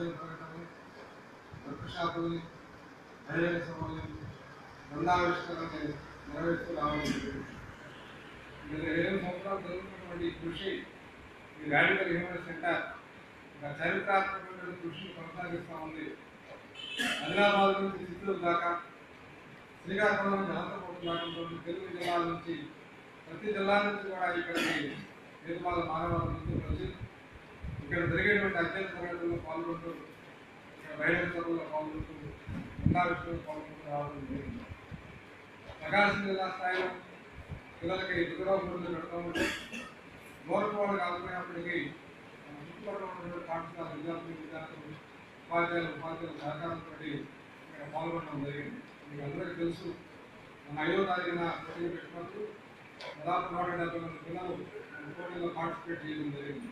అధ్యయన తరగతులు వర్క్ షాపుల్ని బహిరంగ సభల్ని బృందావిష్కరణని నెరవేరుస్తూ రావడం జరిగింది. గత ఏడు సంవత్సరాలు జరుగుతున్నటువంటి ఈ కృషి ఈ రాడికల్ హ్యూమన్ సెంటర్ ఒక చరిత్రాత్మకమైన కృషిని కొనసాగిస్తూ ఉంది ఆదిలాబాద్ నుంచి చిత్తూరు దాకా శ్రీకాకుళం నుంచి అనంతపురం దాకా ఉన్నటువంటి తెలుగు జిల్లాల నుంచి ప్రతి జిల్లా నుంచి కూడా ఇక్కడికి నిర్మాణ మానవాళి నుంచి వచ్చి ఇక్కడ జరిగేటువంటి అధ్యయన తరగతుల్లో పాల్గొంటూ ఇక్కడ బహిరంగ సభల్లో పాల్గొంటూ ఉన్నత విషయంలో పాల్గొంటూ రావడం జరిగింది ప్రకాశం జిల్లా స్థాయిలో పిల్లలకి దుర్గాపూర్లు పెడతా ఉంటే నోరకు వాళ్ళు కాకపోయినప్పటికీ మన చుట్టుపక్కల ఉన్నటువంటి పాఠశాల విద్యార్థులు విద్యార్థులు ఉపాధ్యాయులు ఉపాధ్యాయుల సహకారంతో ఇక్కడ పాల్గొనడం జరిగింది మీకు అందరికీ తెలుసు మన ఐదో తారీఖున పోటీలు పెట్టినప్పుడు దాదాపు నూట డెబ్బై మంది పిల్లలు మన పోటీలో పార్టిసిపేట్ చేయడం జరిగింది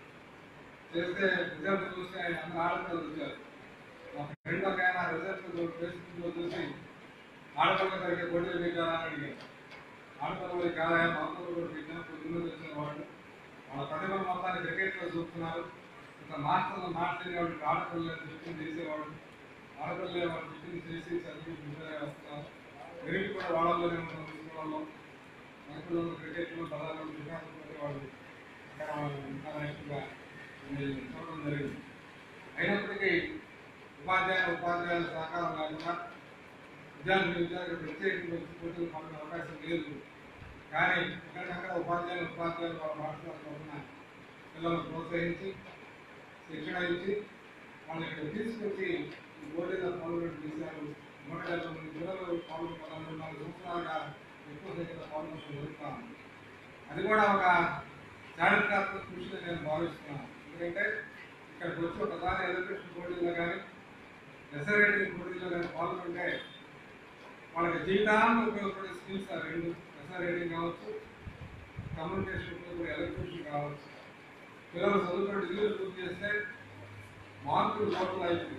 చేస్తే రిజల్ట్ చూస్తే అందరూ ఆడపిల్లలు వచ్చారు మా ఫ్రెండ్ ఒక ఆయన రిజల్ట్ ఫేస్బుక్లో చూసి ఆడపిల్ల జరిగే పోటీలు పెట్టారా అని అడిగారు ఆడపిల్లలు కాదా మొత్తం కూడా పెట్టినా పొద్దున్న వచ్చిన వాళ్ళు వాళ్ళ ప్రతిభను మొత్తాన్ని క్రికెట్లో చూస్తున్నారు ఇంత మాస్టర్లు మాట్లాడే వాళ్ళకి ఆడపిల్లలు చెప్పింది చేసేవాడు ఆడపిల్లలే వాళ్ళు చెప్పింది చేసి చదివి ప్రిపేర్ వస్తున్నారు మెరిట్ కూడా వాళ్ళలోనే ఉంటారు స్కూళ్ళలో మగపిల్లలు క్రికెట్లో పదాలు వికాసం వాళ్ళు ఇక్కడ ఇంకా ఎక్కువగా చూడడం జరిగింది అయినప్పటికీ ఉపాధ్యాయులు ఉపాధ్యాయుల సహకారం లేకుండా విద్యార్థులు విద్యార్థులు ప్రత్యేకంగా వచ్చి పోటీలు పాల్గొనే అవకాశం లేదు కానీ ఎక్కడికక్కడ ఉపాధ్యాయులు ఉపాధ్యాయులు వాళ్ళ పాఠశాల తరఫున పిల్లలను ప్రోత్సహించి శిక్షణ ఇచ్చి వాళ్ళని ఇక్కడ తీసుకొచ్చి ఈ పోటీలో పాల్గొనే చేశారు నూట డెబ్బై మంది పిల్లలు పాల్గొని పదమూడు నాలుగు సంవత్సరాలుగా ఎక్కువ సంఖ్యలో పాల్గొనడం జరుగుతా ఉంది అది కూడా ఒక చారిత్రాత్మక కృషిని నేను భావిస్తున్నాను ఎందుకంటే ఇక్కడికి వచ్చి ఒకసారి ఎలక్ట్రిషన్ పోటీల్లో కానీ ఎస్ఆర్ఐటి పోటీల్లో కానీ పాల్గొంటే వాళ్ళకి జీవితాంతం ఉపయోగపడే స్కిల్స్ ఆ రెండు ఎస్ఆర్ రైటింగ్ కావచ్చు కమ్యూనికేషన్ కూడా ఎలక్ట్రిషన్ కావచ్చు పిల్లలు చదువుకున్న డిగ్రీలు పూర్తి చేస్తే మార్కులు టోటల్ అయిపోయి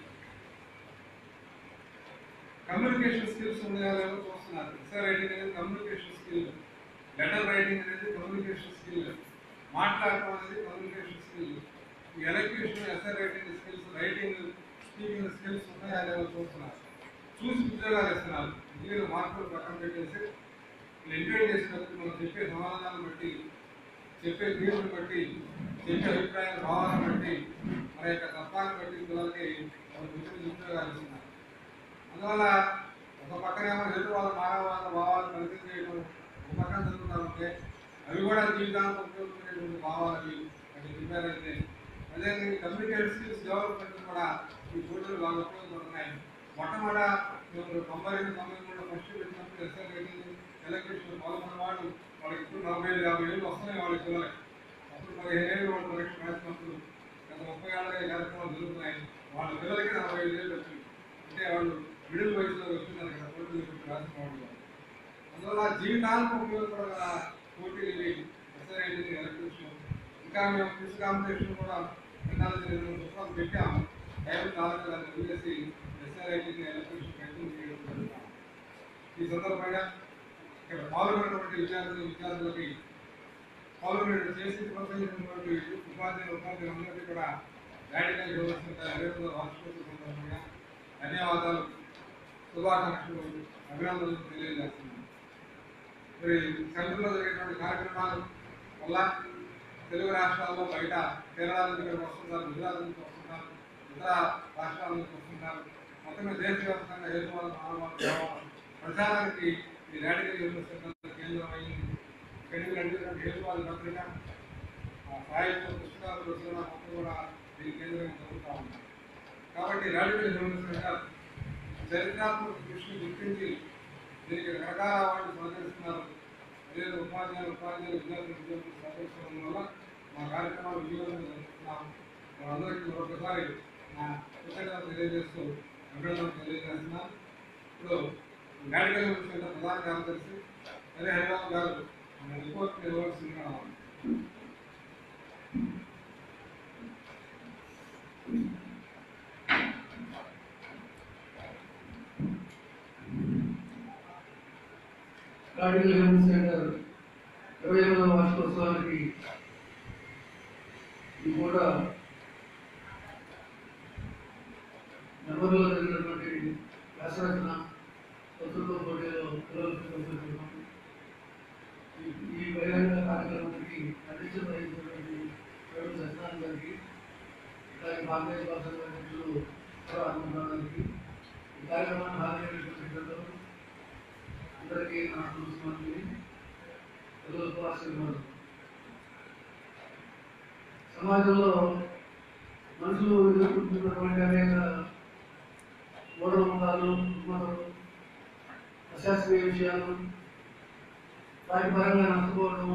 కమ్యూనికేషన్ స్కిల్స్ ఉన్నాయో లేదో చూస్తున్నారు ఎస్ఆర్ రైటింగ్ అనేది కమ్యూనికేషన్ స్కిల్ లెటర్ రైటింగ్ అనేది కమ్యూనికేషన్ స్కిల్ మాట్లాడటం అనేది కమ్యూనికేషన్ స్కిల్ ఈ electrician essay writing skills writing speaking skills ఉన్నాయో లేదో చూస్తున్నారు చూసి ఉద్యోగాలు ఇస్తున్నారు ఇంజనీర్ మార్కులు పక్కన పెట్టేసి వీళ్ళు ఇంటర్వ్యూ చేసినప్పుడు మనం చెప్పే సమాధానాలను బట్టి చెప్పే తీరుని బట్టి చెప్పే అభిప్రాయాల భావాలను బట్టి మన యొక్క తత్వాన్ని బట్టి పిల్లలకి వాళ్ళకి ఉచిత ఉద్యోగాలు ఇస్తున్నారు అందువల్ల ఒక పక్కనేమో ఎదుటి వాళ్ళ మానవాద భావాలు పరిచయం చేయడం ఒక పక్కన జరుగుతూ ఉంటే అవి కూడా జీవితానికి ఉపయోగపడేటువంటి భావాలకి అవి ప్రిపేర్ అయితే అదేవిధంగా కమ్యూనికేషన్ స్కిల్స్ డెవలప్మెంట్ కూడా ఈ పోటీలు బాగా ఉపయోగపడుతున్నాయి మొట్టమొదట మేము తొంభై రెండు తొంభై మూడు ఫస్ట్ పెట్టినప్పుడు ఎస్ఆర్ రైటింగ్ ఎలక్ట్రిషన్ పాల్గొన్న వాళ్ళు వాళ్ళకి ఇప్పుడు నలభై ఐదు యాభై ఏళ్ళు వస్తున్నాయి వాళ్ళకి పిల్లలకి అప్పుడు పదిహేను ఏళ్ళు వాళ్ళు పరీక్ష రాసినప్పుడు గత ముప్పై ఏళ్ళగా ఈ కార్యక్రమాలు జరుగుతున్నాయి వాళ్ళ పిల్లలకి నలభై ఐదు ఏళ్ళు వచ్చింది అంటే వాళ్ళు మిడిల్ వయసులో వచ్చినారు కదా పోటీలు పెట్టి రాసిన వాళ్ళు అందువల్ల జీవితాలకు ఉపయోగపడగల పోటీలు ఇవి ఎస్ఆర్ రైటింగ్ ఎలక్ట్రిషన్ ఇంకా మేము క్విజ్ కాంపిటీషన్ కూడా పెట్టాలని రెండు మూడు పుస్తకాలు పెట్టాము టైం కావాలి దాన్ని వదిలేసి ఎస్ఆర్ రైటింగ్ ఎలక్ట్రిషన్ కంటిన్యూ చేయడం జరుగుతాం ఈ సందర్భంగా ఇక్కడ పాల్గొన్నటువంటి విద్యార్థులు విద్యార్థులకి పాల్గొనే చేసి ప్రోత్సహించినటువంటి ఉపాధ్యాయులు ఉపాధ్యాయులందరికీ కూడా రాడికల్ యూనివర్సిటీ ఇరవై రెండవ వార్షికోత్సవ సందర్భంగా ధన్యవాదాలు శుభాకాంక్షలు అభినందనలు తెలియజేస్తున్నాను మరి సెంటర్లో జరిగేటువంటి కార్యక్రమాలు వల్ల తెలుగు రాష్ట్రాల్లో బయట కేరళ నుంచి ఇక్కడికి వస్తున్నారు గుజరాత్ నుంచి వస్తున్నారు ఇతర రాష్ట్రాల నుంచి వస్తున్నారు మొత్తం దేశవ్యాప్తంగా హేతువాద మానవాళి భావాలు ప్రచారానికి ఈ రాడికల్ యూనివర్సిటీ కేంద్రం అయింది ఇక్కడికి రెండు హేతువాద పత్రిక ఆ సాహిత్య పుస్తకాలు రచన మొత్తం కూడా దీని కేంద్రంగా జరుగుతూ ఉన్నాయి కాబట్టి రాడికల్ యూనివర్సిటీ చరిత్రాత్మక కృషిని గుర్తించి దీనికి రకరకాల అవార్డు సహకరిస్తున్నారు అదే ఉపాధ్యాయులు ఉపాధ్యాయులు విద్యార్థులు విద్యార్థులు సహకరించడం వల్ల మా కార్యక్రమాలు విజయవంతంగా జరుపుతున్నాం వాళ్ళందరికీ మరొకసారి నా కృతజ్ఞతలు తెలియజేస్తూ అభినందనలు తెలియజేస్తున్నాను ఇప్పుడు మెడికల్ సెంటర్ ప్రధాన కార్యదర్శి అదే హరిబాబు గారు మన రిపోర్ట్ ఇవ్వాల్సిందిగా కార్డియల్ హెల్త్ సెంటర్ ఇరవై ఎనిమిదవ వార్షికోత్సవానికి ఈ పూట ఈ సందర్భంగా ఈ కార్యక్రమానికి విచ్చేసినటువంటి పెద్దలకు, విద్యార్థులకు, ఉపాధ్యాయులకు, ఉపాధ్యాయులకు, విద్యార్థులకు, సభ్యులకు, అందరికీ మరొకసారి నా కృతజ్ఞతలు తెలియజేస్తున్నాను. నెల్లూరులో జరిగినటువంటి వ్యాసరచన పత్రికల పోటీలో పిల్లలకు పంపిస్తున్నాం ఈ- ఈ బహిరంగ కార్యక్రమానికి అధ్యక్షత వహించినటువంటి పేరు సత్యనారాయణ గారికి అలాగే భారతీయ భాష అధ్యక్షులు హనుమంతరావు గారికి ఈ కార్యక్రమాన్ని హాజరైనటువంటి పెద్దలు అందరికీ నా నమస్కారాలు పిల్లలకు ఆశీర్వాదం సమాజంలో మనుషులు ఎదుర్కొంటున్నటువంటి అనేక మూఢనమ్మకాలు రుగ్మతలు అశాస్త్రీయ విషయాలు వాటి పరంగా నష్టపోవడం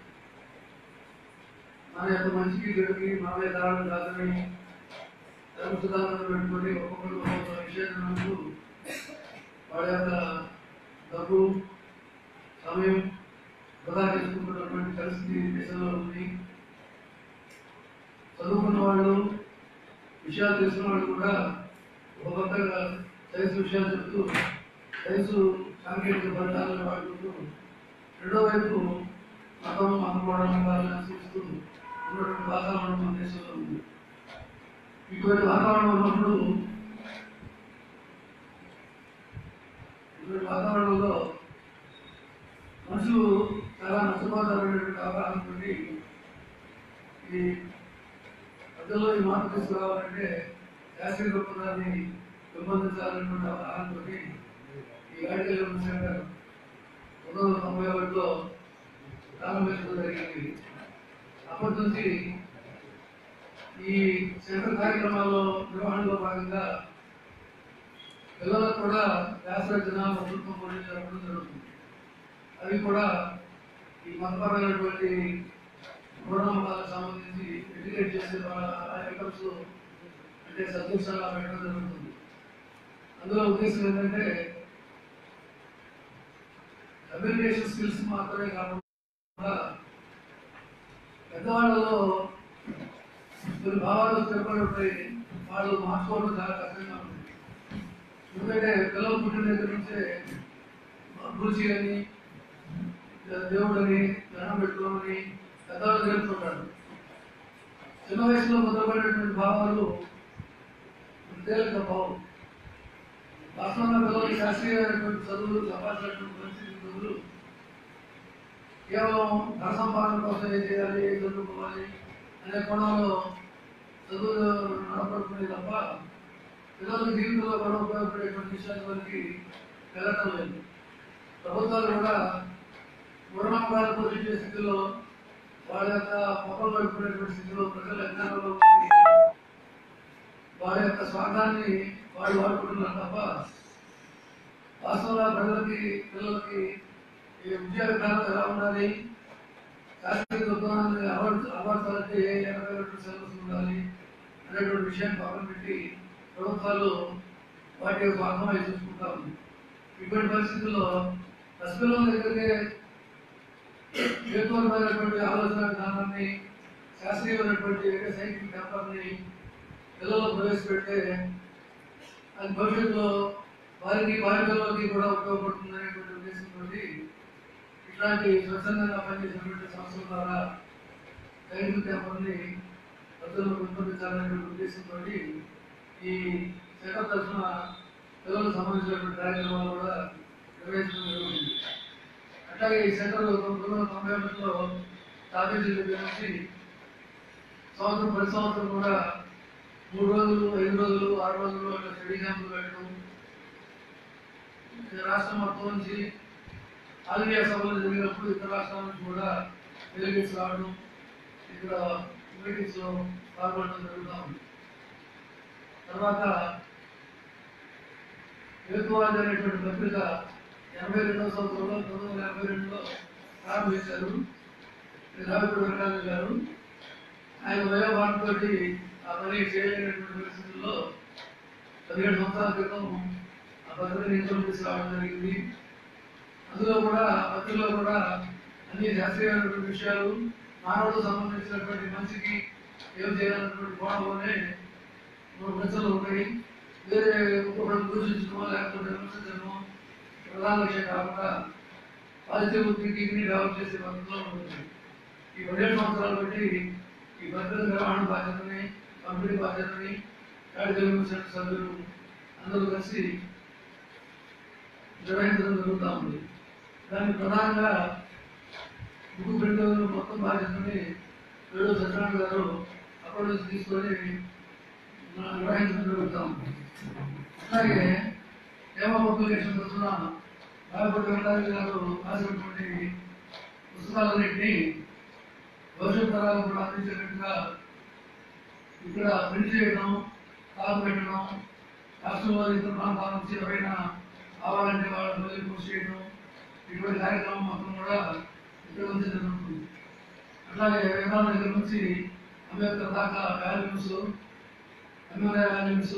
మన యొక్క మంచికి చెడుకి మనమే కారణం కాదని ధర్మసుధారణ పెట్టుకొని ఒక్కొక్కరు ఒక్కొక్క విషయాలు వాళ్ళ యొక్క డబ్బు సమయం వృధా చేసుకుంటున్నటువంటి పరిస్థితి దేశంలో ఉంది చదువుకున్న వాళ్ళు విషయాలు తెలిసిన వాళ్ళు కూడా ఒక పక్కగా సైన్స్ విషయాలు చెప్తూ సైన్స్ సాంకేతిక ఫలితాలను వాడుకుంటూ రెండో వైపు మతం మతపడడం వాళ్ళని అనుసరిస్తూ ఉన్నటువంటి వాతావరణం మన దేశంలో ఉంది ఇటువంటి వాతావరణం ఉన్నప్పుడు ఇటువంటి వాతావరణంలో మనుషులు చాలా నష్టపోతారనేటువంటి అవగాహనతో ఈ ప్రజల్లో ఈ మార్పు తీసుకురావాలంటే శాస్త్రీయ దృక్పథాన్ని పెంపొందించాలనేటువంటి అవగాహనతో ఈ ఆర్టికల్ సెంటర్ పంతొమ్మిది వందల తొంభై ఒకటిలో ప్రారంభించడం జరిగింది అప్పటి నుంచి ఈ సెంటర్ కార్యక్రమాల్లో నిర్వహణలో భాగంగా పిల్లలకు కూడా వ్యాసరచన ప్రభుత్వం పోటీ జరపడం జరుగుతుంది అవి కూడా ఈ మతపరమైనటువంటి మూఢనమ్మకాలకు సంబంధించి ఎడ్యుకేట్ చేసే వాళ్ళ ఐటమ్స్ అంటే సబ్జెక్ట్స్ అలా పెట్టడం జరుగుతుంది అందులో ఉద్దేశం ఏంటంటే కమ్యూనికేషన్ స్కిల్స్ మాత్రమే కాకుండా పెద్దవాళ్ళలో కొన్ని భావాలు స్థిరపడిపోయి వాళ్ళు మార్చుకోవడం చాలా కష్టంగా ఉంటుంది ఎందుకంటే పిల్లలు పుట్టిన దగ్గర నుంచే అభిరుచి అని దేవుడని దండం పెట్టుకోమని పెద్దవాళ్ళు నేర్చుకుంటారు చిన్న వయసులో మొదలుపడినటువంటి భావాలు తేలిక భావం వాస్తవంగా పిల్లలు శాస్త్రీయమైనటువంటి చదువులు సంపాదించినటువంటి పరిస్థితి చదువులు కేవలం ధన సంపాదన కోసం ఏం చేయాలి ఏం చదువుకోవాలి అనే కోణంలో చదువు నడపడుతుంది తప్ప పిల్లల జీవితంలో కూడా ఉపయోగపడేటువంటి విషయాల వరకు వెళ్ళటం లేదు ప్రభుత్వాలు కూడా మూఢనమ్మకాలు పోషించే స్థితిలో వాళ్ళ యొక్క మొక్కలు పడిపోయినటువంటి స్థితిలో ప్రజల అజ్ఞానంలో ఉండి వారి యొక్క స్వార్థాన్ని వాళ్ళు వాడుకుంటున్నారు తప్ప వాస్తవంగా ప్రజలకి పిల్లలకి ఈ విద్యా విధానం ఎలా ఉండాలి శాస్త్రీయ దృక్పథాన్ని అవార్డు అవార్డులకి ఏ రకమైనటువంటి సిలబస్ ఉండాలి అనేటువంటి విషయాన్ని పక్కన పెట్టి ప్రభుత్వాలు వాటి యొక్క అర్థమై చూసుకుంటా ఉంది ఇటువంటి పరిస్థితుల్లో పసిపిల్లల దగ్గరికి హేతువమైనటువంటి ఆలోచన విధానాన్ని శాస్త్రీయమైనటువంటి సైంటిఫిక్ పేపర్ని పిల్లల్లో ప్రవేశపెడితే అది భవిష్యత్తులో వారికి వారి పిల్లలకి కూడా ఉపయోగపడుతుంది అనేటువంటి ఉద్దేశంతో ఇట్లాంటి స్వచ్ఛందంగా పనిచేసినటువంటి సంస్థల ద్వారా సైనిక పేపర్ని ప్రజలకు పెంపొందించాలనేటువంటి ఉద్దేశంతో ఈ సెటప్ తరఫున పిల్లలకు సంబంధించినటువంటి కార్యక్రమాలు కూడా నిర్వహించడం జరుగుతుంది అట్లాగే ఈ సెంటర్ పంతొమ్మిది వందల తొంభై ఒకటిలో స్థాపించిన దగ్గర నుంచి సంవత్సరం ప్రతి సంవత్సరం కూడా మూడు రోజులు ఐదు రోజులు ఆరు రోజులు అట్లా స్టడీ క్యాంపులు పెట్టడం ఈ రాష్ట్రం మొత్తం నుంచి ఆల్ ఇండియా సభలు జరిగినప్పుడు ఇతర రాష్ట్రాల నుంచి కూడా డెలిగేట్స్ రావడం ఇక్కడ మీటింగ్స్ లో పాల్గొనడం జరుగుతూ ఉంది తర్వాత హేతువాది అనేటువంటి పత్రిక ఎనభై రెండవ సంవత్సరంలో పంతొమ్మిది వందల ఎనభై రెండులో ప్రారంభించారు రావిపూడి వెంకటాద్రి గారు ఆయన వయోభారంతో ఆ పని చేయలేనటువంటి పరిస్థితుల్లో పదిహేడు సంవత్సరాల క్రితం ఆ పత్రికని ఇంట్లో తీసుకురావడం జరిగింది అందులో కూడా ఆ పత్రికలో కూడా అన్ని శాస్త్రీయమైనటువంటి విషయాలు మానవుడు సంబంధించినటువంటి మనిషికి ఏం చేయాలన్నటువంటి కోణంలోనే మూడు ప్రశ్నలు ఉన్నాయి వేరే ఒకటి దూషించడమో లేకపోతే విమర్శించడమో ప్రధాన లక్ష్యం కాకుండా పాజిటివ్ థింకింగ్ డెవలప్ చేసే పద్ధతిలో ఉంటుంది ఈ పదిహేడు సంవత్సరాలు బట్టి ఈ భద్రత నిర్వహణ బాధ్యతని పంపిణీ బాధ్యతని రాడికల్ మిషన్ సభ్యులు అందరూ కలిసి నిర్వహించడం జరుగుతూ ఉంది దానికి ప్రధానంగా బుక్ ప్రింటర్ మొత్తం బాధ్యతని వేడు సత్యనారాయణ గారు అప్పటి నుంచి తీసుకొని మన నిర్వహించడం జరుగుతూ ఉంది అలాగే ఏమో పబ్లికేషన్ తరఫున రాయపూడి వెంకటాద్రి గారు రాసినటువంటి పుస్తకాలన్నింటినీ భవిష్యత్ తరాలకు కూడా అందించేటట్టుగా ఇక్కడ ప్రింట్ చేయడం కాపు పెట్టడం రాష్ట్రంలో ఇతర ప్రాంతాల నుంచి ఎవరైనా కావాలంటే వాళ్ళ రోజు పోస్ట్ చేయడం ఇటువంటి కార్యక్రమం మొత్తం కూడా ఇక్కడ నుంచి జరుగుతుంది అట్లాగే వేదాల దగ్గర నుంచి అంబేద్కర్ దాకా వాల్యూమ్స్ ఎమ్మెల్యే వాల్యూమ్స్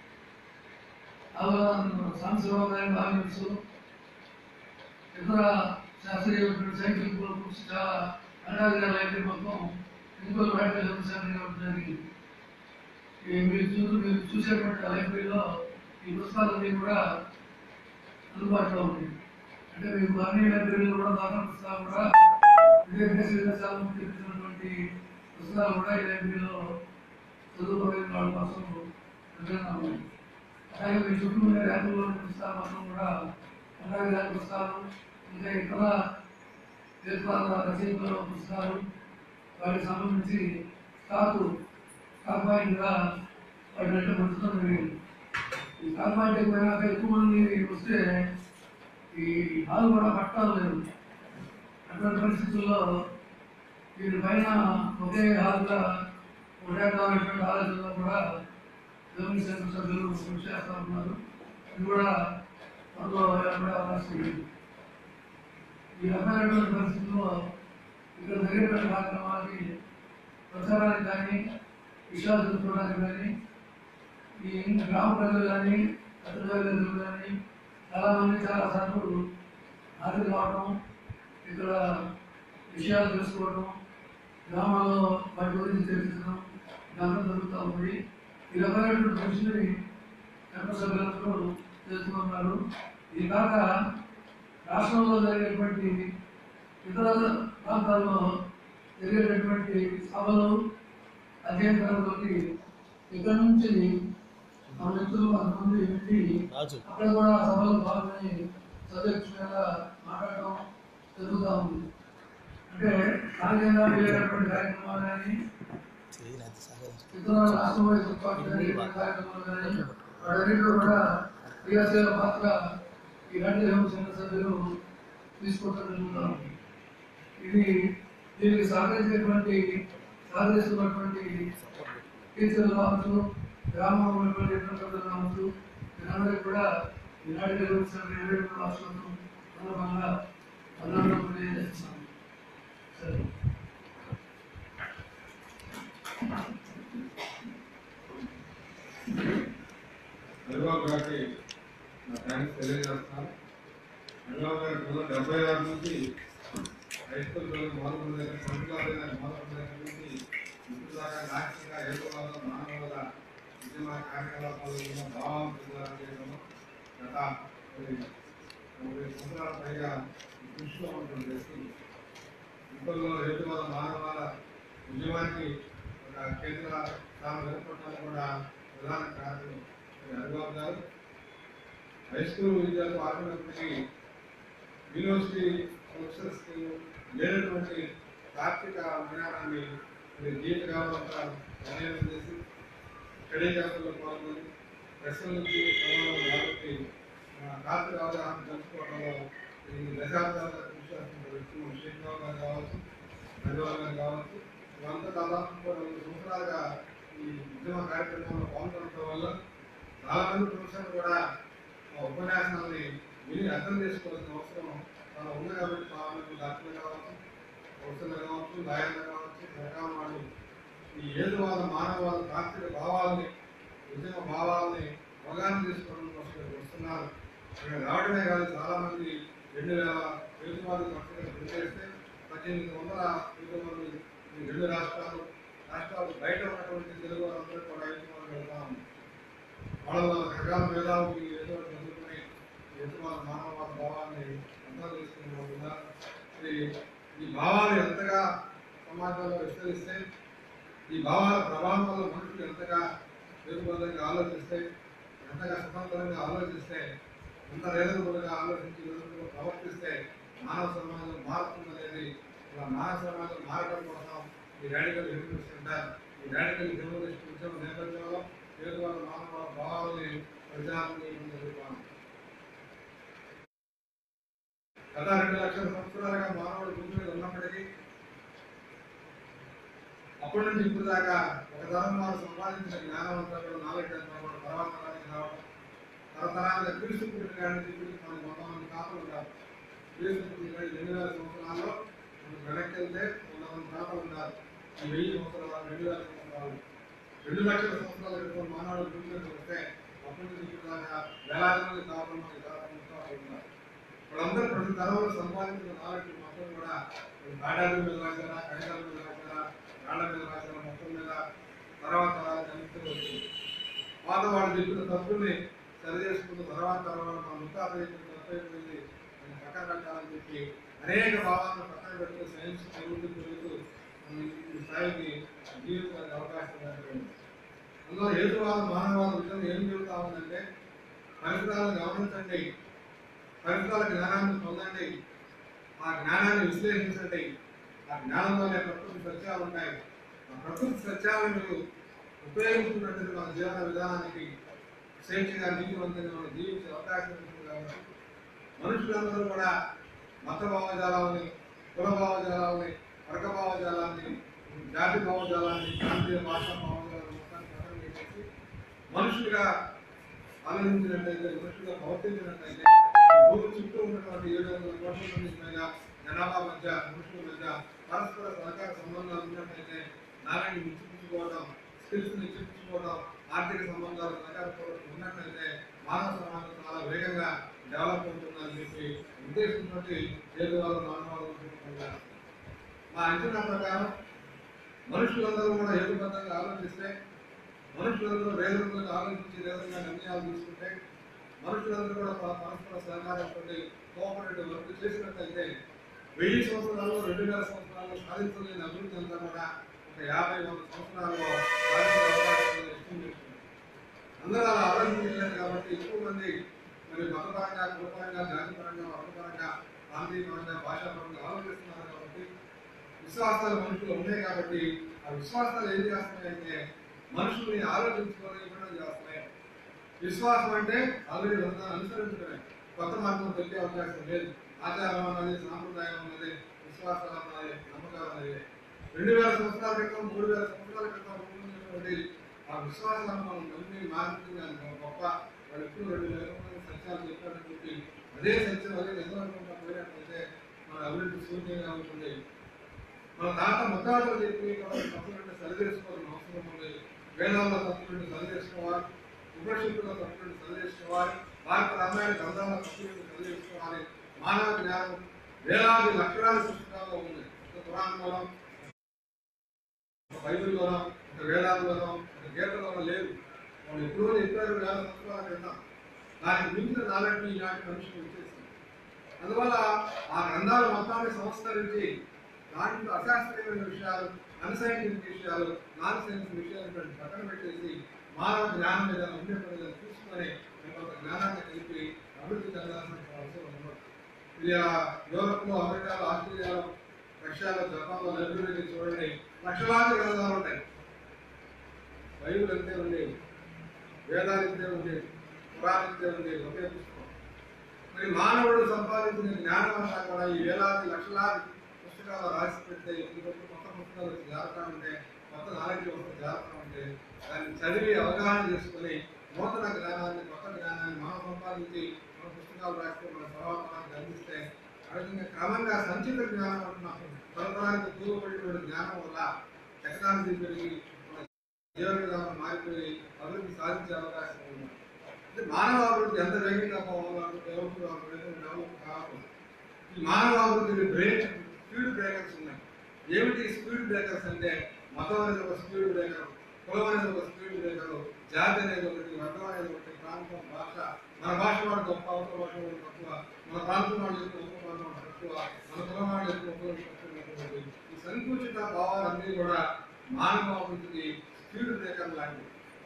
సాంస్కృతిక వాల్యూమ్స్ ఇతర శాస్త్రీయ సైకిల్ బుక్స్ చాలా అనాదిగా లైబ్రరీ మొత్తం ఇంకోటి బయట జరిగింది ఈ మీరు చూ మీరు చూసేటువంటి ఆ లైబ్రరీలో ఈ పుస్తకాలన్నీ కూడా అందుబాటులో ఉంటాయి అంటే మీకు అన్ని లైబ్రరీలు కూడా దాఖలు పుస్తకాలు కూడా విదేశ విదేశాల నుంచి తెచ్చినటువంటి పుస్తకాలు కూడా ఈ లైబ్రరీలో చదువుకోలేని వాళ్ళ కోసం సిద్ధంగా ఉన్నాయి అలాగే మీ చుట్టూ ఉండే ర్యాంకుల్లో ఉన్న పుస్తకాలు మొత్తం కూడా అలాగే ర్యాంక్ పుస్తకాలు ఇంకా ఇతర తీర్థాల రచయితల పుస్తకాలు వాటికి సంబంధించి స్టాకు కాంపాయింట్గా వాటిని అంటే ఉంచడం జరిగింది ఈ కాంపాయింట్ పోయినాక ఎక్కువ మంది వస్తే ఈ హాల్ కూడా పట్టాలు లేదు అటువంటి పరిస్థితుల్లో వీరి పైన ఒకే హాల్గా ఉండేటువంటి ఆలోచనలో కూడా గవర్నమెంట్ సెంటర్ సభ్యులు కృషి చేస్తా ఉన్నారు ఇది కూడా త్వరలో ఏర్పడే అవకాశం ఉంది ఈ రకమైనటువంటి పరిస్థితుల్లో ఇక్కడ జరిగినటువంటి కార్యక్రమాలకి ప్రచారానికి కానీ విషయాలు తెలుసుకోవడానికి కానీ ఈ గ్రామ ప్రజలు కానీ ప్రజలు కానీ చాలా మంది చాలా సార్లు హాజరు కావడం ఇక్కడ విషయాలు తెలుసుకోవడం గ్రామాల్లో వాటి గురించి తెలుసుకోవడం ఇదంతా జరుగుతూ ఉంది ఈ రకమైనటువంటి కృషిని చట్ట సభ్యులందరూ చేస్తున్నారు ఇది కాక రాష్ట్రంలో జరిగేటువంటి ఇతర ప్రాంతాల్లో జరిగేటటువంటి సభలు అధ్యయన తరగతి ఇక్కడ నుంచి మన మిత్రులు కొంతమంది వెళ్ళి రాజు అక్కడ కూడా సభలో పాల్గొని సబ్జెక్ట్స్ మీద మాట్లాడటం జరుగుతూ ఉంది అంటే స్థానికంగా వెళ్ళేటటువంటి కార్యక్రమాలు కానీ చేయలేదు సాగర్ ఇతర రాష్ట్రంలో ఏర్పాటు జరిగేటువంటి కార్యక్రమాలు కానీ వాటన్నింటిలో కూడా క్రియాశీల పాత్ర ఈ రాజ్య సెంటర్ సభ్యులు తీసుకోవటం జరుగుతూ ఉంది ఇది దీనికి సహకరించేటువంటి సహకరిస్తున్నటువంటి టీచర్లు కావచ్చు గ్రామంలో ఉన్నటువంటి ఇతర ప్రజలు కావచ్చు వీరందరికీ కూడా ఈనాటి నిర్వహిస్తున్న ఇరవై రెండు రాష్ట్రాలను సందర్భంగా అభినందనలు తెలియజేస్తున్నాను సరే హరిబాబు గారికి నా థ్యాంక్స్ తెలియజేస్తున్నాను హరిబాబు గారి పిల్లలు డెబ్బై ఆరు నుంచి హై స్కూల్ పిల్లలు మొదలుకున్న దగ్గర సంఖ్యలో మొదలుకున్న దగ్గర నుంచి ఇప్పుడు దాకా నాటిక ఏకవాద మానవుల ఉద్యమ కార్యకలాపాలలో భావం ప్రచారం చేయడంలో గత మరి ముప్పై సంవత్సరాల పైగా ఈ కృషిలో ఉంటుంది వ్యక్తి ఇంట్లో హేతువాద మానవాల ఉద్యమానికి ఒక కేంద్ర స్థానం ఏర్పడటానికి కూడా ప్రధాన కారణం శ్రీ హరిబాబు గారు హై స్కూల్ విద్యార్థులు ఆపినప్పటికీ యూనివర్సిటీ ప్రొఫెసర్స్కి లేనటువంటి తార్కిక జ్ఞానాన్ని మరి జీవితకాలంతా అధ్యయనం చేసి స్టడీ క్యాంపుల్లో పాల్గొని ప్రశ్నల నుంచి సమాధానం కాబట్టి తార్కిక అవగాహన తెలుసుకోవడంలో ఈ దశాబ్దాలుగా కృషి చేస్తున్న వ్యక్తులు శ్రీరావు గారు కావచ్చు హరిబాబు గారు కావచ్చు ఇవంతా దాదాపు కూడా రెండు సంవత్సరాలుగా ఈ ఉద్యమ కార్యక్రమంలో పాల్గొనడం వల్ల చాలా మంది ప్రొఫెసర్లు కూడా ఆ ఉపన్యాసాలని విని అర్థం చేసుకోవాల్సిన అవసరం చాలా ఉంది కాబట్టి చాలా మంది డాక్టర్లు కావచ్చు ప్రొఫెసర్లు కావచ్చు లాయర్లు కావచ్చు రకాల వాళ్ళు ఈ ఏదువాద మానవాద తాత్విక భావాలని ఉద్యమ భావాలని అవగాహన చేసుకోవడం కోసం ఇక్కడికి వస్తున్నారు ఇక్కడ రావడమే కాదు చాలా మంది రెండు వేల ఏదువాద పత్రికలు పనిచేస్తే పద్దెనిమిది వందల ఇరవై మంది ఈ రెండు రాష్ట్రాలు రాష్ట్రాలు బయట ఉన్నటువంటి తెలుగు వారందరూ కూడా ఏదువాదం వెళ్తా ఉంది వాళ్ళ వాళ్ళ రకాల మేధావులు ఏదో ఒకటి చదువుకుని ఏదో వాళ్ళ మానవవాద భావాన్ని అర్థం చేసుకుని వాళ్ళు ఉన్నారు మరి ఈ భావాలు ఎంతగా సమాజంలో విస్తరిస్తే ఈ భావాల ప్రభావం వల్ల మనుషులు ఎంతగా వేరుబంధంగా ఆలోచిస్తే ఎంతగా స్వతంత్రంగా ఆలోచిస్తే ఎంత రీజనబుల్గా ఆలోచించి రీజనబుల్గా ప్రవర్తిస్తే మానవ సమాజం మారుతుందనేది ఇలా మానవ సమాజం మారడం కోసం ఈ రాడికల్ హ్యూమనిస్ట్ సెంటర్ ఈ రాడికల్ హ్యూమనిస్ట్ ఉద్యమ నేపథ్యంలో పేదవాళ్ళ మానవ భావాలని ప్రజాన్ని జరుగుతాం గత రెండు లక్షల సంవత్సరాలుగా మానవుడు భూమి మీద ఉన్నప్పటికీ అప్పటి నుంచి ఇప్పుడు దాకా ఒక తరం వారు సంపాదించిన జ్ఞానం అంతా కూడా నాలెడ్జ్ అంతా కూడా తర్వాత తరానికి రావడం తరతరాలుగా క్రీస్తు పుట్టిన కాడి నుంచి ఇప్పటికి మనకి వంద మంది తాతలు ఉన్నారు క్రీస్తు పుట్టిన కాడి రెండు వేల సంవత్సరాల్లో మనకు వెనక్కి వెళ్తే వంద మంది తాతలు ఉన్నారు ఈ వెయ్యి సంవత్సరాలు రెండు వేల సంవత్సరాలు రెండు లక్షల సంవత్సరాల క్రితం మానవుడు భూమి మీద వస్తే అప్పటి నుంచి ఇప్పుడు దాకా వేలాది మంది తాతలు మనకి తాతలు ముత్తాతలు ఉన్నారు వాళ్ళందరూ ప్రతి తరంలో సంపాదించిన నాలెడ్జ్ మొత్తం కూడా ఆడాల మీద రాశారా కైదాల మీద రాశారా రాళ్ల మీద రాశారా మొత్తం మీద తర్వాత తరాలకు అందిస్తూ వచ్చింది పాత వాళ్ళు చెప్పిన తప్పుల్ని సరి చేసుకున్న తర్వాత తర్వాత మన ముత్తాత చెప్పిన తప్పు అయిపోయింది దాన్ని పక్కన పెట్టాలని చెప్పి అనేక భావాలను పక్కన పెడుతూ సైన్స్ పెరుగుతూ పెరుగుతూ మనం ఈ స్థాయికి జీవితానికి అవకాశం ఏర్పడింది అందులో హేతువాద మానవాద విషయం ఏం చెబుతా ఉందంటే పరిసరాలను గమనించండి పరిసరాల జ్ఞానాన్ని పొందండి ఆ జ్ఞానాన్ని విశ్లేషించండి ఆ జ్ఞానంలోనే ప్రకృతి సత్యాలు ఉంటాయి ఆ ప్రకృతి సత్యాలను మీరు ఉపయోగించుకున్నట్టు మన జీవన విధానానికి స్వేచ్ఛగా నీతివంతంగా మనం జీవించే అవకాశం ఉంటుంది కాబట్టి మనుషులందరూ కూడా మత భావజాలాన్ని కుల భావజాలాన్ని వర్గ భావజాలాన్ని జాతి భావజాలాన్ని ప్రాంతీయ భాషా భావజాలాన్ని మొత్తాన్ని పక్కన పెట్టేసి మనుషులుగా ఆలోచించినట్లయితే మనుషులుగా ప్రవర్తించినట్లయితే ఈ భూమి చుట్టూ ఉన్నటువంటి ఏడు వందల కోట్ల మంది పైగా జనాభా మధ్య మనుషుల మధ్య పరస్పర సహకార సంబంధాలు ఉన్నట్లయితే నారాయణ నిచ్చిపుచ్చుకోవడం స్కిల్స్ నిచ్చిపుచ్చుకోవడం ఆర్థిక సంబంధాలు సహకారపూర్వకం ఉన్నట్లయితే మానవ సమాజం చాలా వేగంగా డెవలప్ అవుతుందని చెప్పి ఉద్దేశంతో ఏడు వాళ్ళ మానవాళ్ళు మా అంచనా ప్రకారం మనుషులందరూ కూడా హేతుబద్ధంగా ఆలోచిస్తే మనుషులందరూ రేదంగా ఆలోచించి రేదంగా నిర్ణయాలు తీసుకుంటే మనుషులందరూ కూడా ప- పరస్పర సహకారంతో కోఆపరేటివ్ వర్క్ చేసినట్లయితే వెయ్యి సంవత్సరాలు రెండు వేల సంవత్సరాలు సాధించలేని అభివృద్ధి అంతా కూడా ఒక యాభై వంద సంవత్సరాల్లో సాధించే అవకాశం ఉంది, estimate ఉంది. అందరూ అలా ఆలోచించలేదు కాబట్టి ఎక్కువ మంది మరి మతపరంగా కులపరంగా జాతిపరంగా వర్గపరంగా ప్రాంతీయపరంగా భాషాపరంగా ఆలోచిస్తున్నారు కాబట్టి విశ్వాసాలు మనుషులు ఉన్నాయి కాబట్టి ఆ విశ్వాసాలు ఏం చేస్తున్నాయంటే మనుషుల్ని ఆలోచించుకోలేకుండా చేస్తున్నాయి విశ్వాసం అంటే ఆల్రెడీ ఉన్నదాన్ని అనుసరించడమే కొత్త మార్గం పెట్టే అవకాశం లేదు ఆచారం అన్నది సాంప్రదాయం అన్నది విశ్వాసాలు అన్నది నమ్మకాలు అన్నది రెండు వేల సంవత్సరాల క్రితం మూడు వేల సంవత్సరాల క్రితం ఉన్నటువంటి ఆ విశ్వాసాలను మనం నమ్మి మార్పుతుంది అది గొప్ప వాళ్ళు ఎప్పుడు రెండు వేల మంది సత్యాలు చెప్పినటువంటి అదే సత్యం అదే నిజం అనుకుంటా పోయినట్లయితే మన అభివృద్ధి శూన్యంగా ఉంటుంది మన తాత ముత్తాతలు చెప్పి తప్పులంటే సరిచేసుకోవాలని అవసరం ఉంది వేదాల్లో తప్పులంటే సరిచేసుకోవాలి ఉపనిషత్తులో తప్పులంటే సరిచేసుకోవాలి భారత రామాయణ గ్రంథాల తప్పులంటే సరిచేసుకోవాలి మానవ జ్ఞానం వేలాది లక్షలాది పుస్తకాల్లో ఉంది ఒక పురాణంలోనో ఒక బైబిల్లోనో ఒక వేదాల్లోనో ఒక గీతలోనో లేదు వాళ్ళు ఎప్పుడో చెప్పారు వేల సంవత్సరాల క్రితం దానికి మించిన నాలెడ్జ్ ఈనాటి మనుషులు వచ్చేసింది అందువల్ల ఆ గ్రంథాలు మొత్తాన్ని సంస్కరించి దాంట్లో అశాస్త్రీయమైన విషయాలు అన్సైంటిఫిక్ విషయాలు నాన్ సైన్స్ విషయాలు పక్కన పెట్టేసి మానవ జ్ఞానం మీద ఉండే ప్రజలు చూసుకొని కొంత జ్ఞానాన్ని కలిపి అభివృద్ధి చెందాల్సిన అవసరం ఉంది ఇది ఆ యూరోప్లో అమెరికాలో ఆస్ట్రేలియాలో రష్యాలో జపాన్లో లైబ్రరీకి చూడండి లక్షలాది గ్రంథాలు ఉంటాయి బైబిల్ అంతే ఉండేవి వేదాలు ఇంతే ఉండేవి పురాణం ఇంతే ఉండేవి ఒకే పుస్తకం మరి మానవుడు సంపాదించిన జ్ఞానం అంతా కూడా ఈ వేలాది లక్షలాది పుస్తకాలు రాసి పెడితే ఇంకొక కొత్త పుస్తకాలు వచ్చి జాగ్రత్త ఉంటే కొత్త నాలెడ్జ్ వస్తే జాగ్రత్త ఉంటే దాన్ని చదివి అవగాహన చేసుకొని నూతన జ్ఞానాన్ని కొత్త జ్ఞానాన్ని మనం సంపాదించి మన పుస్తకాలు రాస్తే మన సర్వతరానికి అందిస్తే ఆ విధంగా క్రమంగా సంచిత జ్ఞానం అంటున్నాం తరతరానికి దూరపడినటువంటి జ్ఞానం వల్ల టెక్నాలజీ పెరిగి మన జీవన విధానం మారిపోయి అభివృద్ధి సాధించే అవకాశం ఉంది అంటే మానవ అభివృద్ధి ఎంత వేగంగా పోవాలంటే డెవలప్ డెవలప్ కావాలి ఈ మానవ అభివృద్ధి బ్రేక్ స్పీడ్ బ్రేకర్స్ ఉన్నాయి ఏమిటి స్పీడ్ బ్రేకర్స్ అంటే మతం అనేది ఒక స్పీడ్ బ్రేకర్ కులం అనేది ఒక స్పీడ్ బ్రేకర్ జాతి అనేది ఒకటి వర్గం అనేది ఒకటి ప్రాంతం భాష మన భాష వాడు గొప్ప అవతల భాష వాడు తక్కువ మన ప్రాంతం వాడు ఎక్కువ ఒక్క ప్రాంతం వాడు తక్కువ మన కులం వాడు ఎక్కువ ఒక్క తక్కువ ఈ సంకుచిత భావాలన్నీ కూడా మానవ అభివృద్ధికి స్పీడ్ బ్రేకర్ లాంటివి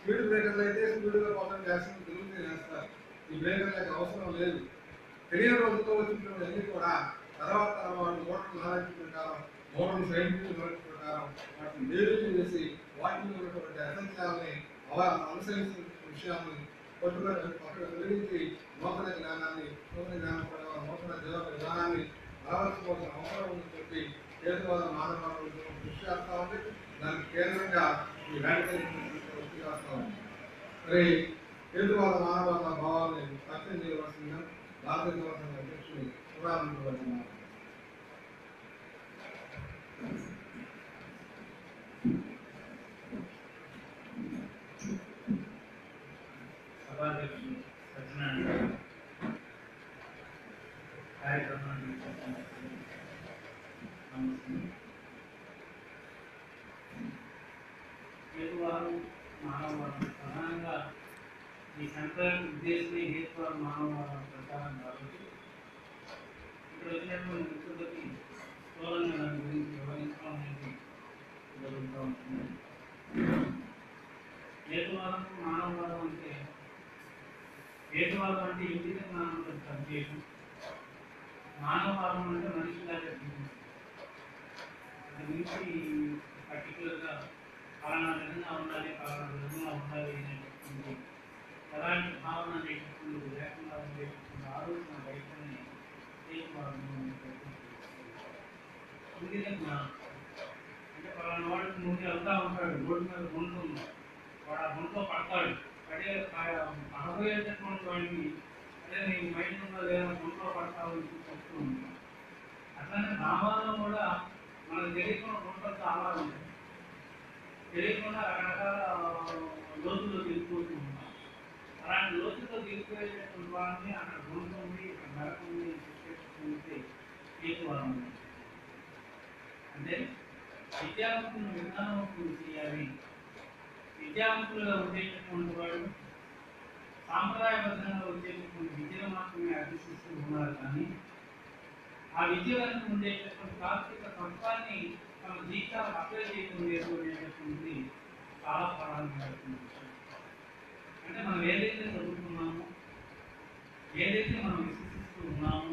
స్పీడ్ బ్రేకర్లు అయితే స్పీడ్గా పోతాం యాక్సిడెంట్ తిరుగుతూ చేస్తారు ఈ బ్రేకర్లకు అవసరం లేదు తెలియని రోజుతో వచ్చినటువంటి అన్ని కూడా తర్వాత వాళ్ళు మోటార్ నాలెడ్జ్ ప్రకారం మోటార్ సైంటిఫిక్ నాలెడ్జ్ ప్రకారం వాటిని నిరూపణ చేసి వాటిలో ఉన్నటువంటి అసంఖ్యాలని అవ అనుసరించిన విషయాన్ని పట్టుకొని పక్కన వెలిగించి నూతన జ్ఞానాన్ని నూతన జ్ఞానం ప్రకారం నూతన జీవన విధానాన్ని అలవర్చుకోవాల్సిన అవసరం ఉందని చెప్పి హేతువాద మానవాళి కృషి చేస్తా ఉంది దానికి కేంద్రంగా ఈ రాడికల్ కృషి చేస్తా ఉంది మరి హేతువాద మానవాద భావాన్ని సత్యం చేయవలసిందిగా భారతీయ జనతా అధ్యక్షుడు పురాణించబడుతున్నారు సభాధ్యక్షులు సత్యనారాయణ గారు, కార్యక్రమాన్ని నమస్తే. హేతువాదం మానవవాదం ప్రధానంగా ఈ సంక్రాంతి ఉద్దేశమే హేతువాదం మానవవాదం ప్రచారం కాబట్టి ఇక్కడ వచ్చినటువంటి మిత్రులకి స్థూలంగా దాని గురించి వివరించడం అనేది జరుగుతూ ఉంటుంది హేతువాదం మానవవాదం అంటే హేతువాదం అంటే ఇంటికి జ్ఞానంతో సబ్జెక్టు మానవవాదం అంటే మనిషిలాగా జీవించడం. అది మించి పర్టికులర్గా ఫలానా విధంగా ఉండాలి ఫలానా విధంగా ఉండాలి అనేటటువంటి ఎలాంటి భావన అనేటటువంటి లేకుండా ఉండేటటువంటి ఆలోచన బయటనే హేతువాదం అనేటటువంటి ఇంటికి జ్ఞానం అంటే పలానా వాడికి ముందు వెళ్తా ఉంటాడు రోడ్డు మీద గుంట ఉంది వాడు ఆ గుంటలో పడతాడు పడే పడబోయేటటువంటి వాడిని అదే నీ మైండ్ ఉందో లేదా గుంటలో పడతావు అని చెప్తూ ఉంటాం అట్లానే భావాల్లో కూడా మనకు తెలియకుండా గుంటలు చాలా ఉంటాయి తెలియకుండా రకరకాల లోతుల్లో దిగిపోతూ ఉంటాం అలాంటి లోతుల్లో దిగిపోయేటటువంటి వాళ్ళని అక్కడ గుంట ఉంది ఇక్కడ నరకం ఉంది అని చెప్పేసి హేతువాదం అంటే విద్యావంతులను విజ్ఞానవంతులు చేయాలి విద్యావంతులుగా ఉండేటటువంటి వాడు సాంప్రదాయబద్ధంగా వచ్చేటటువంటి విద్యను మాత్రమే అభ్యసిస్తూ ఉన్నారు కానీ ఆ విద్య వెనుక ఉండేటటువంటి తాత్విక తత్వాన్ని తమ జీవితాలకు అప్లై చేయడం లేదు అనేటటువంటి చాలా ప్రారంభమైనటువంటి విషయం అంటే మనం ఏదైతే చదువుతున్నామో ఏదైతే మనం విశ్వసిస్తూ ఉన్నామో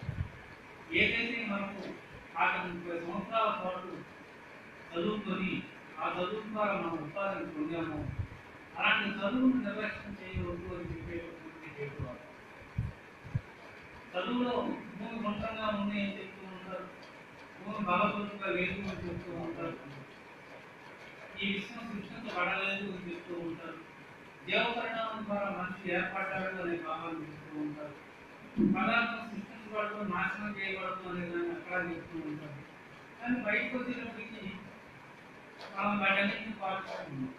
ఏదైతే మనకు పాతిక ముప్పై సంవత్సరాల పాటు చదువుకొని ఆ చదువు ద్వారా మనం ఉపాధిని పొందాము అలాంటి చదువును నిర్లక్ష్యం చేయవద్దు అని చెప్పేటటువంటి హేతువాదం చదువులో భూమి గుంటంగా ఉంది అని చెప్తూ ఉంటారు భూమి బలపరుగా లేదు అని చెప్తూ ఉంటారు ఈ విశ్వం సృష్టించబడలేదు అని చెప్తూ ఉంటారు దేవ పరిణామం ద్వారా మనిషి ఏర్పడ్డాడు అనే భావాన్ని చెప్తూ ఉంటారు పదార్థం సృష్టించబడదు నాశనం చేయబడదు అనే దాన్ని అక్కడ చెప్తూ ఉంటారు కానీ బయటకు వచ్చేటప్పటికి మనం వాటన్నిటిని పాల్గొంటున్నాం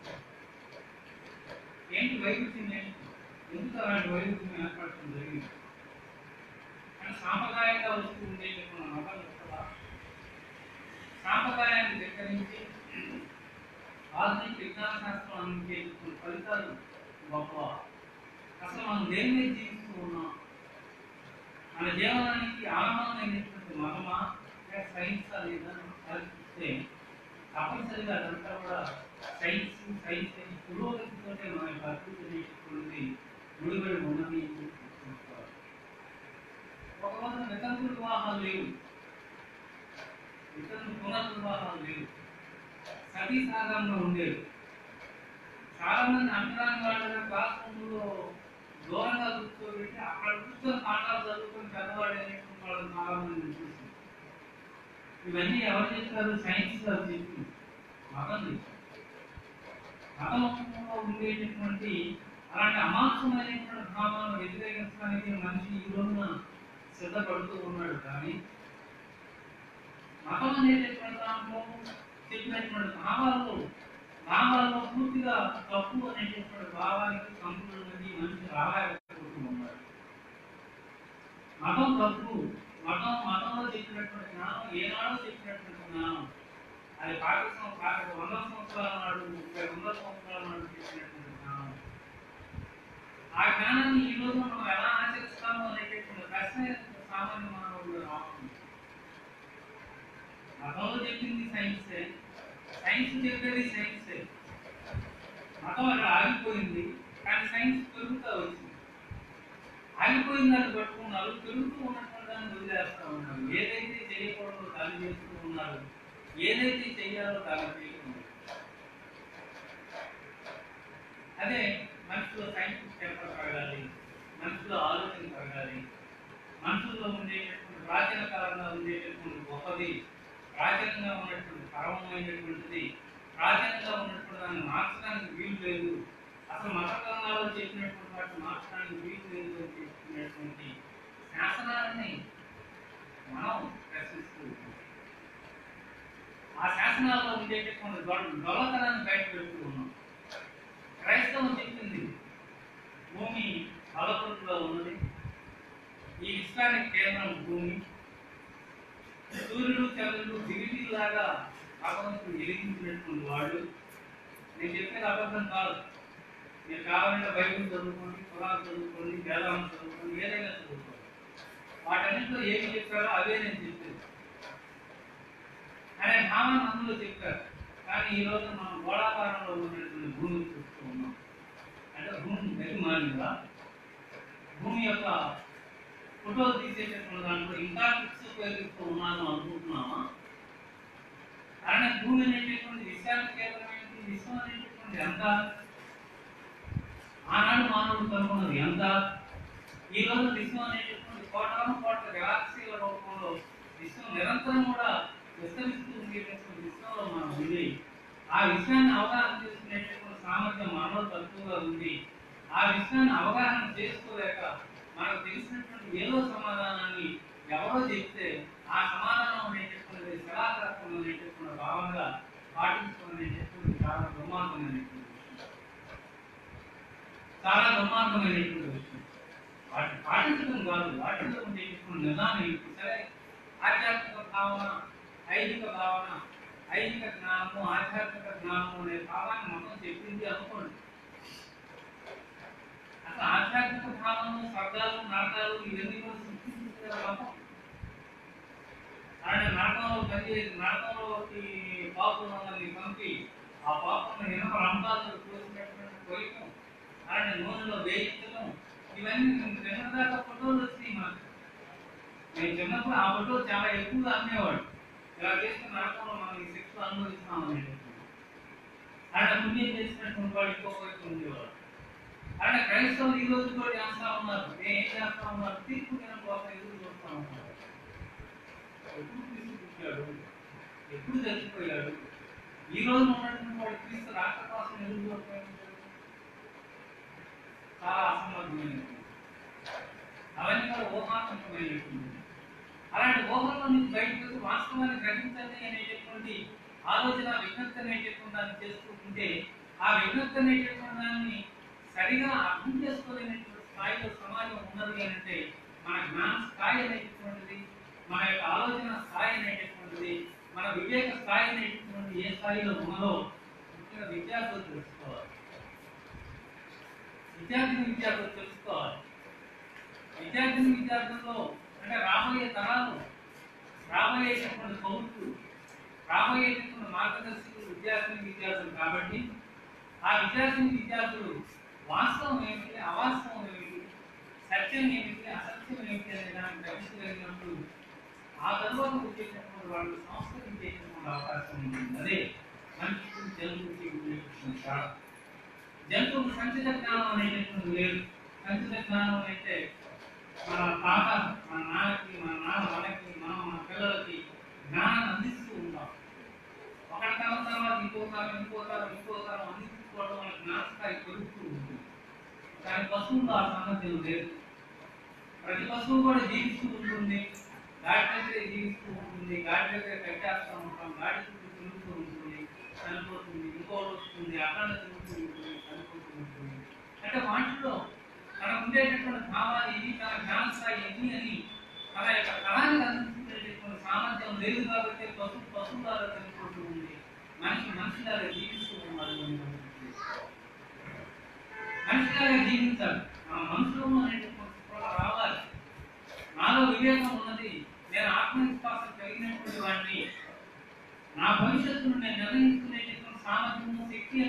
ఏంటి వైవిధ్యం ఏంటి ఎందుకు అలాంటి వైవిధ్యం ఏర్పడటం జరిగింది కానీ సాంప్రదాయంగా వస్తూ ఉండేటటువంటి మతం యొక్క సాంప్రదాయాన్ని ధిక్కరించి ఆధునిక విజ్ఞాన శాస్త్రం అందించేటువంటి ఫలితాలు గొప్ప అసలు మనం దేని మీద జీవిస్తూ ఉన్నాం మన జీవనానికి ఆనందమైనటువంటి మతమా లేక సైన్స్ అనేది ఆలోచిస్తే తప్పనిసరిగా అదంతా కూడా సైన్స్ సైన్స్ పురోగతితోటే మన యొక్క అభివృద్ధి అనేటటువంటి ముడిపడి ఉన్నది అని చెప్పి గుర్తుంచుకోవాలి. ఒక రోజు వితంతు వివాహాలు లేవు వితంతు పునర్వివాహాలు లేవు సతీ సాగంలో ఉండేవి చాలా మంది అంతరాంగ వాళ్ళ క్లాస్ రూమ్లో దూరంగా కూర్చోబెట్టి అక్కడ కూర్చొని పాఠాలు చదువుకొని పెద్దవాడు అనేటువంటి వాళ్ళని చాలా మంది చూసి ఇవన్నీ ఎవరు చెప్పారు సైన్స్ గారు చెప్పింది మతం చెప్పారు మతంలో ఉండేటటువంటి అలాంటి అమాంసమైనటువంటి భావాలను వ్యతిరేకించడానికి మనిషి ఈ రోజున సిద్ధపడుతూ ఉన్నాడు కానీ మతం అనేటటువంటి దాంట్లో చెప్పినటువంటి భావాల్లో భావాల్లో పూర్తిగా తప్పు అనేటటువంటి భావానికి సంపూర్ణది మనిషి రాలేకపోతూ ఉన్నాడు మతం తప్పు మతం మతంలో చెప్పినటువంటి జ్ఞానం ఏనాడో చెప్పినటువంటి జ్ఞానం అది పాకిస్తాన్ పాక వంద సంవత్సరాల నాడు ముప్పై వందల సంవత్సరాల నాడు చెప్పినటువంటి జ్ఞానం ఆ జ్ఞానాన్ని ఈ రోజు మనం ఎలా ఆచరిస్తాము అనేటటువంటి ప్రశ్న సామాన్య మానవుడు రావడం మతంలో చెప్పింది సైన్సే సైన్స్ చెప్పేది సైన్సే మతం మతం అక్కడ ఆగిపోయింది కానీ సైన్స్ పెరుగుతూ వచ్చింది ఆగిపోయిన దాన్ని పట్టుకున్నారు పెరుగుతూ ఉన్నటువంటి దాన్ని వదిలేస్తా ఉన్నారు ఏదైతే చేయకూడదో దాన్ని చేస్తూ ఉన్నారు ఏదైతే చేయాలో దాన్ని చేయకుండా అదే మనుషులో సైంటిఫిక్ టెంపర్ పెరగాలి మనుషులో ఆలోచన పెరగాలి మనుషుల్లో ఉండేటటువంటి ప్రాచీన కాలంలో ఉండేటటువంటి గొప్పది ప్రాచీనంగా ఉన్నటువంటి పరమమైనటువంటిది ప్రాచీనంగా ఉన్నటువంటి దాన్ని మార్చడానికి వీలు లేదు అసలు మత గ్రంథాల్లో చెప్పినటువంటి వాటిని మార్చడానికి వీలు లేదు అని చెప్తున్నటువంటి శాసనాలని మనం ప్రశ్నిస్తూ ఉంటాం. ఆ శాసనాల్లో ఉండేటటువంటి దొ- దొంగతనాన్ని బయట పెడుతూ ఉన్నాం క్రైస్తవం చెప్పింది భూమి పదకొండులో ఉన్నది ఈ విశ్వానికి కేంద్రం భూమి సూర్యుడు చంద్రుడు దివిటీలాగా భగవంతుడు వెలిగించినటువంటి వాళ్ళు నేను చెప్పేది అబద్ధం కాదు మీరు కావాలంటే బైబిల్ చదువుకోండి పురాణం చదువుకోండి వేదాంతం చదువుకోండి ఏదైనా చదువుకోండి వాటన్నింటిలో ఏమి చెప్పారో అవే నేను చెప్పేది అనే భావన అందులో చెప్పారు కానీ ఈ రోజు మనం గోళాకారంలో ఉన్నటువంటి భూమిని చూస్తూ ఉన్నాం అంటే భూమి గతిమాలిగా భూమి యొక్క ఫోటోలు తీసేటటువంటి దాంట్లో ఇంకా పిక్స్ ఉపయోగిస్తూ ఉన్నాను అనుకుంటున్నామా కానీ భూమి అనేటటువంటి విషయాలు కేవలమైనది విశ్వం అనేటటువంటి ఎంత ఆనాడు మానవుడు కనుగొన్నది ఎంత ఈ రోజు విశ్వం అనేటటువంటి కోటాను కోట్ల గెలాక్సీల రూపంలో విశ్వం నిరంతరం కూడా విస్తరిస్తూ ఉండేటటువంటి విశ్వంలో మనం ఉంది ఆ విషయాన్ని అవగాహన చేసుకునేటటువంటి సామర్థ్యం మనలో తక్కువగా ఉంది ఆ విషయాన్ని అవగాహన చేసుకోలేక మనకు తెలిసినటువంటి ఏదో సమాధానాన్ని ఎవరో చెప్తే ఆ సమాధానం అనేటటువంటిది శిలాగ్రహం అనేటటువంటి భావంగా పాటించుకునేటటువంటి చాలా దుర్మార్గమైనటువంటి విషయం చాలా దుర్మార్గమైనటువంటి విషయం వాటిని పాటించడం కాదు వాటిలో ఉండేటటువంటి నిజాన్ని ఏంటి? సరే ఆధ్యాత్మిక భావన ఐదిక భావన ఐదిక జ్ఞానము ఆధ్యాత్మిక జ్ఞానము అనే భావాన్ని మొత్తం చెప్పింది అనుకోండి అసలు ఆధ్యాత్మిక భావనము స్వర్గాలు నరకాలు ఇవన్నీ కూడా సృష్టించారు పాపం ఆయన నరకంలో పనిచేసి నరకంలో ఈ పాపులని పంపి ఆ పాపను ఎనక రంపాలు కోసినటువంటి కోయటం ఆయన నూనెలో వేయించడం ఇవన్నీ చిన్నదాకా ఫోటోలు వచ్చినాయి మాకు నేను చిన్నప్పుడు ఆ ఫోటో చాలా ఎక్కువగా అమ్మేవాడు ఇలా చేస్తే నరకంలో మనం ఈ శిక్ష అనుభవిస్తాం అనేటటువంటి ఆయన పుణ్యం చేసినటువంటి వాడు ఇంకొక వైపు ఉండేవాడు ఆయన క్రైస్తవులు ఈ రోజు కూడా చేస్తా ఉన్నారు నేను ఏం చేస్తా ఉన్నారు తీర్పు దినం కోసం ఎదురు చూస్తా ఉన్నారు ఎప్పుడు క్రీస్తు పుట్టాడు ఎప్పుడు చచ్చిపోయాడు ఈ రోజు ఉన్నటువంటి వాడు క్రీస్తు రాక కోసం ఎదురు చూస్తాడు చాలా అసమర్థమైనటువంటి అవన్నీ కూడా ఊహాత్మకమైనటువంటి అలాంటి ఊహల్లో నుంచి బయటకు వచ్చి వాస్తవాన్ని గ్రహించండి అనేటటువంటి ఆలోచన విజ్ఞప్తి అనేటటువంటి దాన్ని చేస్తూ ఉంటే ఆ విజ్ఞప్తి అనేటటువంటి దాన్ని సరిగా అర్థం చేసుకోలేనటువంటి స్థాయిలో సమాజం ఉన్నది అని అంటే మన జ్ఞాన స్థాయి అనేటటువంటిది మన యొక్క ఆలోచన స్థాయి అనేటటువంటిది మన వివేక స్థాయి అనేటటువంటి ఏ స్థాయిలో ఉన్నదో ముఖ్యంగా విద్యార్థులు తెలుసుకోవాలి విద్యార్థిని విద్యార్థులు తెలుసుకోవాలి విద్యార్థిని విద్యార్థుల్లో అంటే రాబోయే తరాలు రాబోయేటటువంటి పౌరులు రాబోయేటటువంటి మార్గదర్శకులు విద్యార్థిని విద్యార్థులు కాబట్టి ఆ విద్యార్థిని విద్యార్థులు వాస్తవం ఏమిటి అవాస్తవం ఏమిటి సత్యం ఏమిటి అసత్యం ఏమిటి అనే దాన్ని గ్రహించగలిగినప్పుడు ఆ తరువాత వచ్చేటటువంటి వాళ్ళు సంస్కరించేటటువంటి అవకాశం ఉంటుంది అదే మనిషికి జంతువుకి ఉండేటటువంటి తేడా. జంతువుకు సంచిత జ్ఞానం అనేటటువంటి లేదు సంచిత జ్ఞానం అయితే మన తాత మన నాన్నకి మన నాన్న మనకి మనం మన పిల్లలకి జ్ఞానాన్ని అందిస్తూ ఉంటాం ఒకటి తరం తర్వాత ఇంకో తరం ఇంకో తరం ఇంకో తరం అందించుకోవడం వల్ల జ్ఞానస్థాయి పెరుగుతూ ఉంటుంది కానీ పశువులు ఆ సామర్థ్యం లేదు ప్రతి పశువు కూడా జీవిస్తూ ఉంటుంది గాడి దగ్గరే జీవిస్తూ ఉంటుంది గాడి దగ్గర కట్టేస్తూ ఉంటాం గాడి చుట్టూ తిరుగుతూ ఉంటుంది చనిపోతుంది ఇంకోటి వస్తుంది అక్కడ తిరుగుతూ ఉంటుంది చనిపోతూ ఉంటుంది అంటే వాటిలో తనకు ఉండేటటువంటి భావాలు ఇవి తన జ్ఞాన స్థాయి ఇవి అని తన యొక్క కళాన్ని అందించేటటువంటి సామర్థ్యం లేదు కాబట్టి పశువు పశువులాగా చనిపోతూ ఉంది మనిషి మనిషిలాగా జీవిస్తూ ఉన్నారు అని మనం తెలుసుకోవాలి. మనిషిలాగా జీవించాలి ఆ మనసులో అనేటటువంటి స్పృహ రావాలి నాలో వివేకం ఉన్నది నేను ఆత్మవిశ్వాసం కలిగినటువంటి వాడిని నా భవిష్యత్తును నేను నిర్ణయించుకునేటటువంటి సామర్థ్యము శక్తి అనేటటువంటి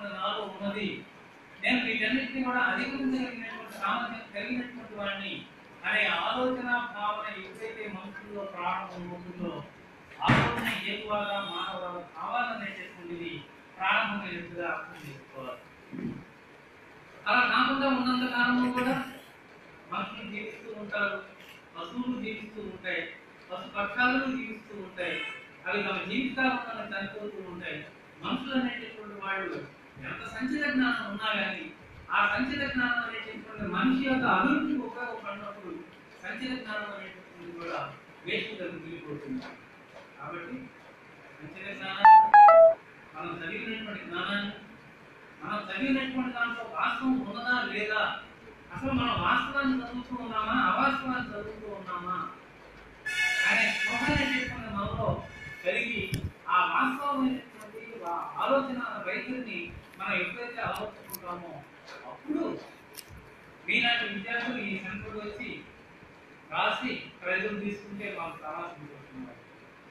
అనేటటువంటి నాలో ఉన్నది నేను వీటన్నిటిని కూడా అధిగమించగలిగినటువంటి సామర్థ్యం కలిగినటువంటి వాడిని అనే ఆలోచన భావన ఎప్పుడైతే మనుషుల్లో ప్రాణం ఉంటుందో ఆలోచన హేతువాగా మానవ కావాలనేటటువంటిది ప్రారంభమైనట్టుగా అర్థం చేసుకోవాలి అలా కాకుండా ఉన్నంత కాలంలో కూడా మనుషులు జీవిస్తూ ఉంటారు పశువులు జీవిస్తూ ఉంటాయి పశు పక్షాలు జీవిస్తూ ఉంటాయి అవి తమ జీవితాలను చనిపోతూ ఉంటాయి మనుషులు అనేటటువంటి వాళ్ళు ఎంత సంచిత జ్ఞానం ఉన్నా కానీ ఆ సంచిత జ్ఞానం అనేటటువంటి మనిషి యొక్క అభివృద్ధికి ఉపయోగపడినప్పుడు సంచిత జ్ఞానం అనేటటువంటి కూడా వేస్ట్గా మిగిలిపోతుంది కాబట్టి సంచిత జ్ఞానాన్ని మనం చదివినటువంటి జ్ఞానాన్ని మనం చదివినటువంటి దాంట్లో వాస్తవం ఉన్నదా లేదా అసలు మనం వాస్తవాన్ని చదువుతూ ఉన్నామా అవాస్తవాన్ని చదువుతూ ఉన్నామా అనే స్పృహమైనటువంటి మనలో కలిగి ఆ వాస్తవమైనటువంటి ఆ ఆలోచన వైఖరిని మనం ఎప్పుడైతే ఆలోచించుకుంటామో అప్పుడు మీలాంటి విద్యార్థులు ఈ సెంటర్కి వచ్చి రాసి ప్రజలు తీసుకుంటే మాకు చాలా సంతోషంగా ఉంది.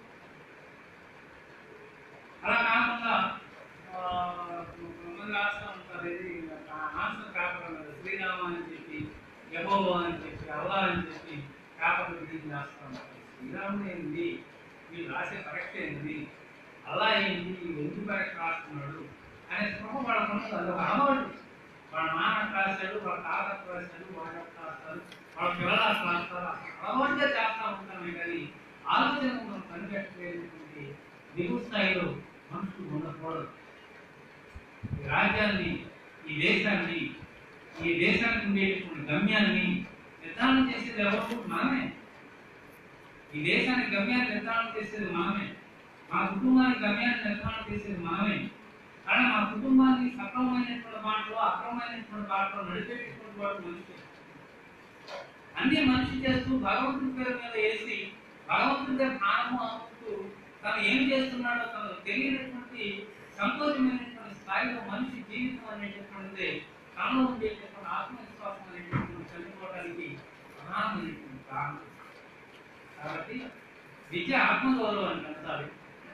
అలా కాకుండా ఆ, కొంతమంది రాస్తూ ఉంటారు ఇది ఆన్సర్ పేపర్ అన్నది శ్రీరామ అని చెప్పి యహోవ అని చెప్పి అల్లా అని చెప్పి పేపర్ గురించి రాస్తూ ఉంటారు శ్రీరాముడు ఏంది వీళ్ళు రాసే పరీక్ష ఏంది అల్లా ఏంది ఎందుకు పరీక్ష రాస్తున్నాడు అనే స్పృహ వాళ్ళకు ఉన్నది అది ఒక అలవాటు వాళ్ళ నాన్న రాశాడు వాళ్ళ తాత రాశాడు వాళ్ళ అక్క రాస్తారు వాళ్ళ పిల్లలు రాస్తారు అలవాటుగా చేస్తా ఉంటామే కానీ ఆలోచన మనం కనిపెట్టలేనటువంటి దిగు స్థాయిలో మనుషులు ఉండకూడదు ఈ రాజ్యాన్ని ఈ దేశాన్ని ఈ దేశానికి ఉండేటటువంటి గమ్యాన్ని నిర్ధారణ చేసేది ఎవరు మనమే ఈ దేశానికి గమ్యాన్ని నిర్ధారణ చేసేది మనమే మా కుటుంబానికి గమ్యాన్ని నిర్ధారణ చేసేది మనమే కానీ మా కుటుంబాన్ని సక్రమమైనటువంటి మాటలో అక్రమమైనటువంటి మాటలో నడిపేటటువంటి వాడు మనిషి అన్ని మనిషి చేస్తూ భగవంతుడి పేరు మీద వేసి భగవంతుడి దగ్గర ప్రాణము అవుతూ తను ఏం చేస్తున్నాడో తనకు తెలియనటువంటి సంకోచమైనటువంటి స్థాయిలో మనిషి జీవితం అనేటటువంటిది తనలో ఉండేటటువంటి ఆత్మవిశ్వాసం అనేటటువంటి చనిపోవడానికి ప్రధానమైనటువంటి కారణం కాబట్టి విద్య ఆత్మగౌరవాన్ని పెంచాలి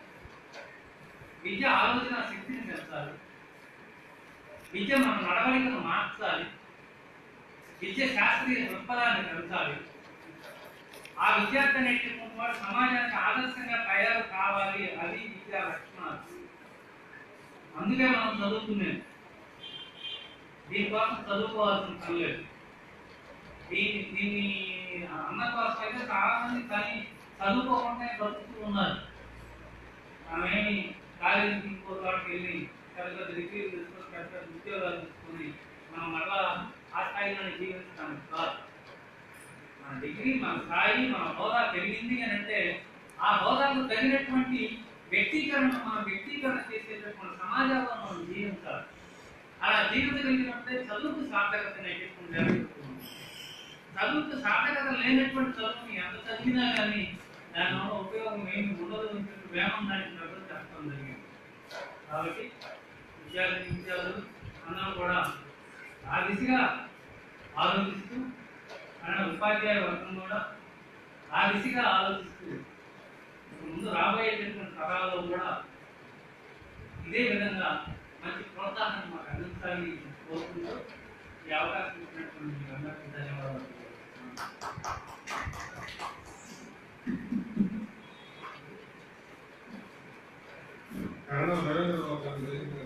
విద్య ఆలోచన శక్తిని పెంచాలి విద్య మన నడవడికను మార్చాలి విద్య శాస్త్రీయ దృక్పథాన్ని పెంచాలి ఆ విద్యార్థి అనేటటువంటి వాడు సమాజానికి ఆదర్శంగా తయారు కావాలి అది విద్యా లక్షణాలు అందుకే మనం చదువుకునేది దీనికోసం చదువుకోవాల్సిన పని లేదు దీన్ని దీన్ని అన్న కోసం అయితే చాలా మంది కానీ చదువుకోకుండా బతుకుతూ ఉన్నారు మనమేమి కాలేజీకి ఇంకో చోటకి వెళ్ళి పెద్ద పెద్ద డిగ్రీలు తీసుకొని పెద్ద పెద్ద ఉద్యోగాలు తీసుకొని మనం మళ్ళా ఆ స్థాయిలోనే జీవించడానికి కాదు మన డిగ్రీ మన స్థాయి మన హోదా పెరిగింది అని అంటే ఆ హోదాకు తగినటువంటి వ్యక్తీకరణ మనం వ్యక్తీకరణ చేసేటటువంటి సమాజంలో మనం జీవించాలి అలా జీవించగలిగినప్పుడే చదువుకు సార్థకత అనేటటువంటి ఏర్పడుతుంది. చదువుకు సార్థకత లేనటువంటి చదువుని ఎంత చదివినా కానీ దాని వల్ల ఉపయోగం ఏమి ఉండదు అనేటువంటి వేమం దానికి ప్రజలు చెప్పడం జరిగింది కాబట్టి విద్యార్థి విద్యార్థులు అందరం కూడా ఆ దిశగా ఆలోచిస్తూ మన ఉపాధ్యాయ వర్గం కూడా ఆ దిశగా ఆలోచిస్తూ ముందు రాబోయేటటువంటి తరాల్లో కూడా ఇదే విధంగా మంచి ప్రోత్సాహం మాకు అందించాలని కోరుకుంటూ ఈ అవకాశం ఇచ్చినటువంటి మీకు అందరికీ ధన్యవాదాలు కరణం నరేంద్ర బాబు గారి గురించి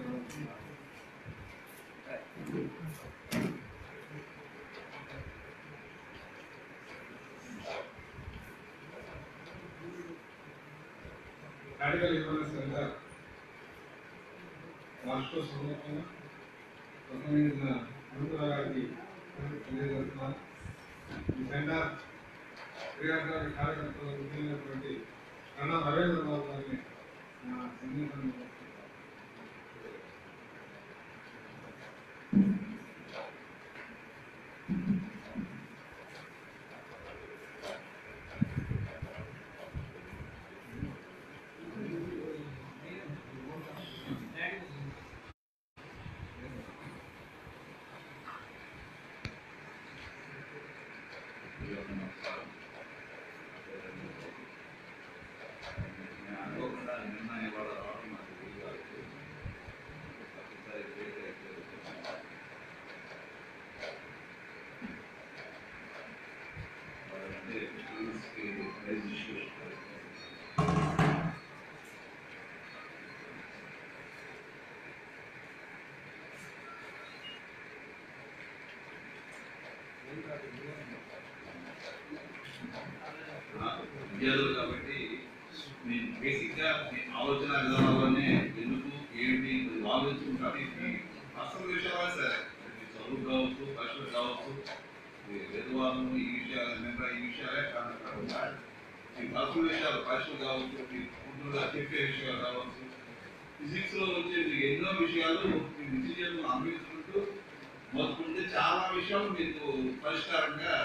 మెడికల్ ఇన్సూరెన్స్ సెంటర్ రాష్ట్ర సందర్భంగా సంబంధించిన అనంతరావు గారికి తెలియజేస్తున్నాను ఈ సెంటర్ క్రియాకారి కార్యకర్తలు ముఖ్యమైనటువంటి కన్నా నరేంద్ర బాబు గారిని నా సంగీతాన్ని అనుకోకుండా నిన్న ఇవాళ రావడం నాకు విద్యార్థులు కాబట్టి నేను బేసిక్గా మీ ఆలోచన విధానాలనే ఎందుకు ఏంటి కొంచెం ఆలోచించుకుంటాను ఇది అసలు విషయాలు సరే ఇది చదువు కావచ్చు భాషలు కావచ్చు ఈ వేదవాదం ఈ విషయాలు మిగతా ఈ విషయాలే కాకుండా ఈ అసలు విషయాలు భాషలు కావచ్చు ఈ గుంటూరుగా చెప్పే విషయాలు కావచ్చు ఫిజిక్స్ లో వచ్చే మీకు ఎన్నో విషయాలు మీ నిత్య జీవితంలో అన్వయించుకుంటూ మొత్తుకుంటే చాలా విషయాలు మీకు పరిష్కారంగా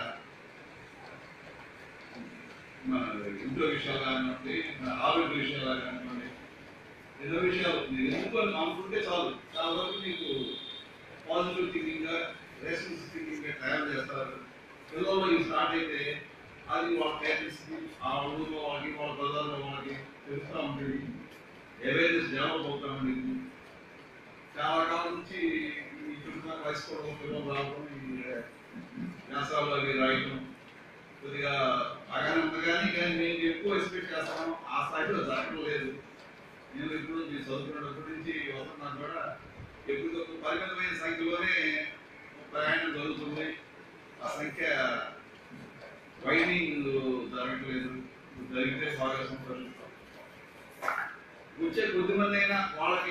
మన ఇంట్లో విషయాలు కానివ్వండి మన ఆరోగ్య విషయాలు కానివ్వండి ఎన్నో విషయాలు మీరు ఎందుకు అని అనుకుంటే చాలు చాలా వరకు మీకు పాజిటివ్ థింకింగ్ గా రేషనల్ థింకింగ్ గా తయారు చేస్తారు పిల్లల్లో ఇది స్టార్ట్ అయితే అది వాళ్ళ పేరెంట్స్ కి ఆ ఊళ్ళో వాళ్ళకి వాళ్ళ బజార్లో వాళ్ళకి తెలుస్తూ ఉంటుంది అవేర్నెస్ డెవలప్ అవుతా ఉండేది చాలా కాలం నుంచి ఈ చుట్టూ వయసు పిల్లలు రావడం ఈ వ్యాసాలు అవి రాయటం కొద్దిగా బాగానే ఉంది కానీ కానీ నేను ఎక్కువ ఎక్స్పెక్ట్ చేస్తాను ఆ స్థాయిలో జరగడం లేదు నేను ఇప్పుడు మీరు చదువుకున్నప్పటి నుంచి వస్తున్నా కూడా ఎప్పుడు పరిమితమైన సంఖ్యలోనే ప్రయాణం జరుగుతుంది ఆ సంఖ్య వైడింగ్ జరగట్లేదు జరిగితే బాగా సంతోషిస్తాం వచ్చే కొద్ది మంది అయినా వాళ్ళకి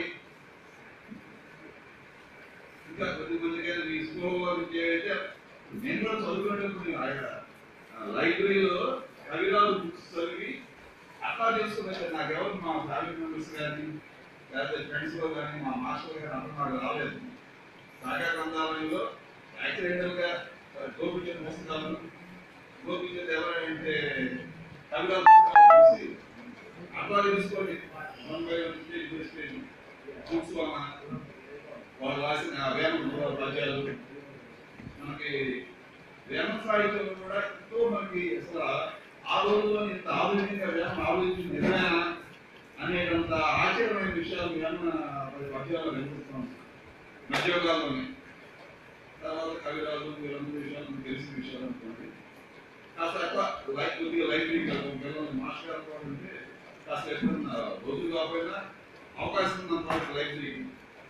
ఇంకా కొద్ది మందికి అయినా మీ స్కూల్లో నుంచి అయితే నేను కూడా చదువుకునేటప్పుడు నేను ఆయన లైబ్రరీలో కవిరాలు బుక్స్ చదివి అట్లా తెలుసుకున్నట్టు నాకు ఎవరు మా ఫ్యామిలీ మెంబర్స్ కానీ లేకపోతే ఫ్రెండ్స్ లో కానీ మా మాస్టర్ కానీ అప్పుడు నాకు రాలేదు సాగా గ్రంథాలయంలో యాక్సిడెంటల్ గా గోపిచంద్ పుస్తకాలు గోపిచంద్ ఎవరంటే కవిరాలు పుస్తకాలు చూసి అట్లా తెలుసుకోండి one by one stage books వలన వాళ్ళు రాసిన వేమ పద్యాలు మనకి వేమ సాహిత్యంలో కూడా ఎంతో మనకి అసలు ఆ రోజుల్లో ఇంత ఆధునికంగా వేమ ఆలోచించి నిజమేనా అనేటంత ఆశ్చర్యమైన విషయాలు వేమ పది పద్యాల్లో కనిపిస్తున్నాం మధ్యయుగాల్లోనే తర్వాత కవిరాలు వీళ్ళందరూ విషయాలు మనకు తెలిసిన విషయాలు అనుకోండి కాస్త ఎక్కువ లైఫ్ కొద్దిగా లైబ్రరీకి వెళ్తాం పిల్లలు మాస్టర్ గారు కూడా ఉంటే కాస్త ఎప్పుడన్నా రోజు కాకపోయినా అవకాశం ఉన్నంత వరకు లైబ్రరీకి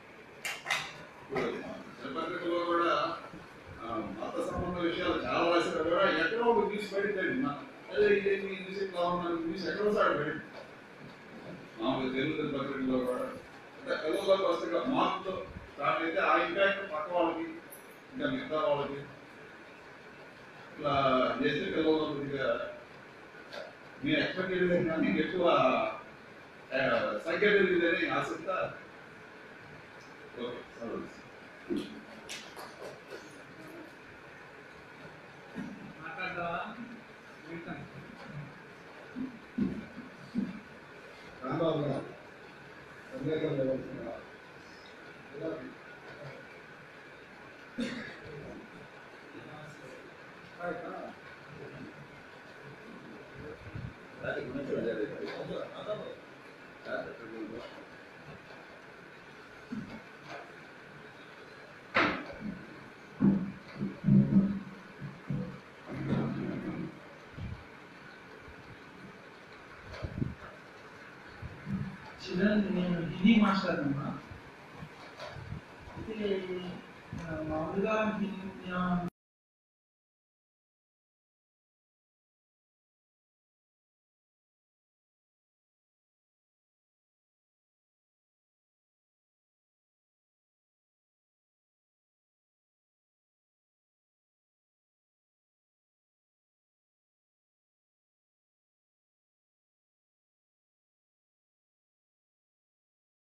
పత్రికలో కూడా ఆ, మత సంబంధ విషయాలు చాలా రాసిన కూడా ఎక్కడో ఒక న్యూస్ పడిందండి అదే ఇదేమి న్యూస్ ఎట్లా ఉన్న న్యూస్ ఎక్కడో సార్ పడింది మామూలుగా తెలుగు పత్రికలో కూడా అంటే పిల్లలకు వస్తే మార్పుతో స్టార్ట్ అయితే ఆ ఇంపాక్ట్ పక్క వాళ్ళకి ఇంకా మిగతా వాళ్ళకి ఇట్లా చేస్తే పిల్లలు కొద్దిగా మీరు ఎక్స్పెక్ట్ చేయలేదు కానీ ఎక్కువ ఆ, సంఖ్య పెరిగిందని ఆశిస్తా ఓకే సరే మాట్లాడతావా వింటాను రాంబాబు గారు సందేహం లేవలసిన చిల్డ్రన్ నేను హిందీ మాస్టర్ అమ్మా అయితే ఆ, మామూలుగా హిందీ